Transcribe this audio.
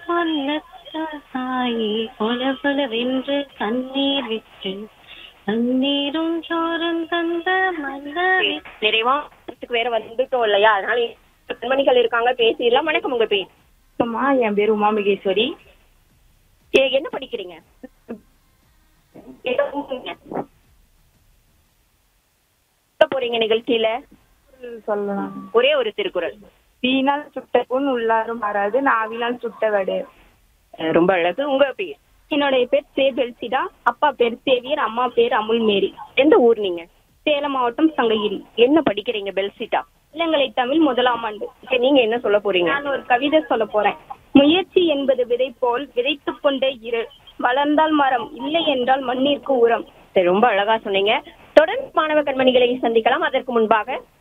பொன்னத்தாயே பொல பொலவென்று கண்ணீர் விட்டு கண்ணீரும் சோறும் தந்த மல்லவி நிறைவா இடத்துக்கு வேற வந்துட்டோம் இல்லையா அதனால பெண்மணிகள் இருக்காங்க பேசிடலாம் வணக்கம் உங்க பேர் அம்மா என் பேர் உமா மகேஸ்வரி ஏ, என்ன படிக்கிறீங்க என்ன ஊருங்க? சொல்ல போறீங்க நிகழ்ச்சியில சொல்லலாம் ஒரே ஒரு திருக்குறள் வீணால் சுட்ட புண் உள்ளாரும் மாறாது நாவினால் சுட்ட வடு அஹ் ரொம்ப அழகு உங்க பேர் என்னுடைய பேர் சே பெல்சிடா அப்பா பேர் சேவியர் அம்மா பேர் அமுல் மேரி எந்த ஊர் நீங்க சேலம் மாவட்டம் சங்ககிரி என்ன படிக்கிறீங்க பெல்சிட்டா இளங்கலை தமிழ் முதலாம் ஆண்டு சரி, நீங்க என்ன சொல்ல போறீங்க நான் ஒரு கவிதை சொல்ல போறேன் முயற்சி என்பது விதை போல் விதைத்துக் கொண்டே இரு வளர்ந்தால் மரம் இல்லை என்றால் மண்ணிற்கு உரம் சரி ரொம்ப அழகா சொன்னீங்க தொடர்ந்து மாணவ கண்மணிகளை சந்திக்கலாம் அதற்கு முன்பாக